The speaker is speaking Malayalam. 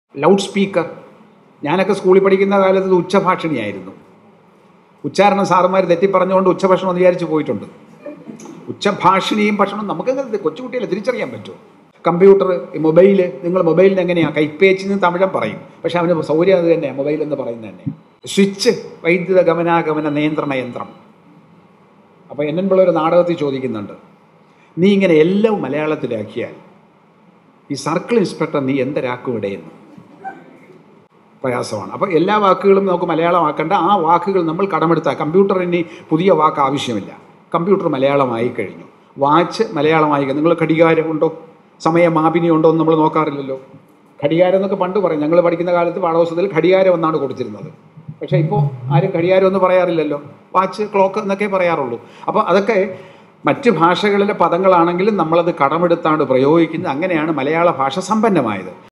ലൗഡ് സ്പീക്കർ ഞാനൊക്കെ സ്കൂളിൽ പഠിക്കുന്ന കാലത്ത് ഇത് ഉച്ചഭാഷിണിയായിരുന്നു ഉച്ചാരണം സാറുമാർ തെറ്റിപ്പറഞ്ഞുകൊണ്ട് ഉച്ചഭക്ഷണം എന്ന് വിചാരിച്ച് പോയിട്ടുണ്ട് ഉച്ചഭാഷിണിയും ഭക്ഷണം നമുക്ക് കൊച്ചുകുട്ടികളെ തിരിച്ചറിയാൻ പറ്റുമോ കമ്പ്യൂട്ടർ മൊബൈൽ നിങ്ങൾ മൊബൈലിന് എങ്ങനെയാണ് കൈപ്പേച്ചിന്ന് തമിഴൻ പറയും പക്ഷെ അവന് സൗകര്യം അത് തന്നെയാണ് മൊബൈൽ എന്ന് പറയുന്നത് തന്നെ സ്വിച്ച് വൈദ്യുത ഗമനാഗമന നിയന്ത്രണ യന്ത്രം അപ്പോൾ എൻ എൻ പിള്ള ഒരു നാടകത്തിൽ ചോദിക്കുന്നുണ്ട് നീ ഇങ്ങനെ എല്ലാം മലയാളത്തിലാക്കിയാൽ ഈ സർക്കിൾ ഇൻസ്പെക്ടർ നീ എന്തരാക്കും ഇടയെന്ന് പ്രയാസമാണ് അപ്പോൾ എല്ലാ വാക്കുകളും നമുക്ക് മലയാളമാക്കേണ്ട ആ വാക്കുകൾ നമ്മൾ കടമെടുത്താൽ കമ്പ്യൂട്ടറിന് പുതിയ വാക്ക് ആവശ്യമില്ല കമ്പ്യൂട്ടർ മലയാളമായി കഴിഞ്ഞു വാച്ച് മലയാളമായി കഴിഞ്ഞു നിങ്ങൾ ഘടികാരം ഉണ്ടോ സമയമാപിനി ഉണ്ടോ എന്ന് നമ്മൾ നോക്കാറില്ലല്ലോ ഘടികാരം എന്നൊക്കെ പണ്ട് പറയും ഞങ്ങൾ പഠിക്കുന്ന കാലത്ത് പാഠപുസ്തകത്തിൽ ഘടികാരം എന്നാണ് കൊടുത്തിരുന്നത് പക്ഷേ ഇപ്പോൾ ആരും ഘടികാരം എന്ന് പറയാറില്ലല്ലോ വാച്ച് ക്ലോക്ക് എന്നൊക്കെ പറയാറുള്ളൂ അപ്പോൾ അതൊക്കെ മറ്റ് ഭാഷകളിലെ പദങ്ങളാണെങ്കിലും നമ്മളത് കടമെടുത്താണ് പ്രയോഗിക്കുന്നത് അങ്ങനെയാണ് മലയാള ഭാഷ സമ്പന്നമായത്